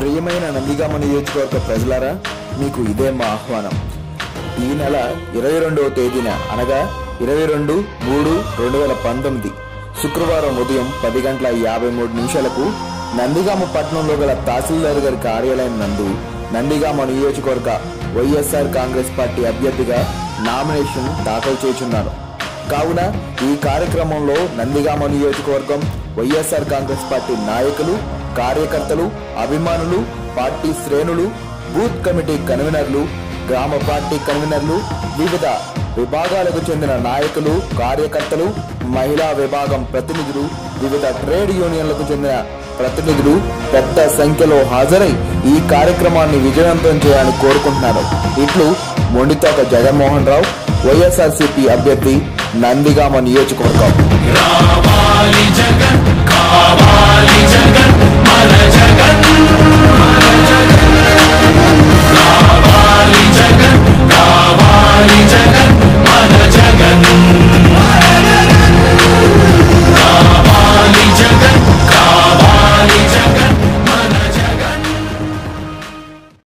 ప్రియమైన నందిగామ నియోజకవర్గ ప్రజలారా మీకు ఇదే మా ఆహ్వానం ఈ నెల ఇరవై రెండవ తేదీన అనగా ఇరవై రెండు మూడు రెండు వేల పంతొమ్మిది శుక్రవారం ఉదయం పది గంటల యాభై మూడు నిమిషాలకు నందిగామ పట్టణంలో గల తహసీల్దార్ గారి కార్యాలయం నందు నందిగామ నియోజకవర్గ వైఎస్ఆర్ కాంగ్రెస్ పార్టీ అభ్యర్థిగా నామినేషన్ దాఖలు చేయుచున్నాను కావున ఈ కార్యక్రమంలో నందిగామ నియోజకవర్గం వైఎస్ఆర్ కాంగ్రెస్ పార్టీ నాయకులు కార్యకర్తలు అభిమానులు పార్టీ శ్రేణులు బూత్ కమిటీ కన్వీనర్లు గ్రామ పార్టీ కన్వీనర్లు వివిధ విభాగాలకు చెందిన నాయకులు కార్యకర్తలు మహిళా విభాగం ప్రతినిధులు వివిధ ట్రేడ్ యూనియన్లకు చెందిన ప్రతినిధులు పెద్ద సంఖ్యలో హాజరై ఈ కార్యక్రమాన్ని విజయవంతం చేయాలని కోరుకుంటున్నారు ఇట్లు మొండితోక జగన్మోహన్ రావు వైఎస్ఆర్సీపీ అభ్యర్థి నందిగామ నియోజకవర్గం రావాలి జగన్ కావాలి జగన్ మన జగన్ మన జగన్ రావాలి జగన్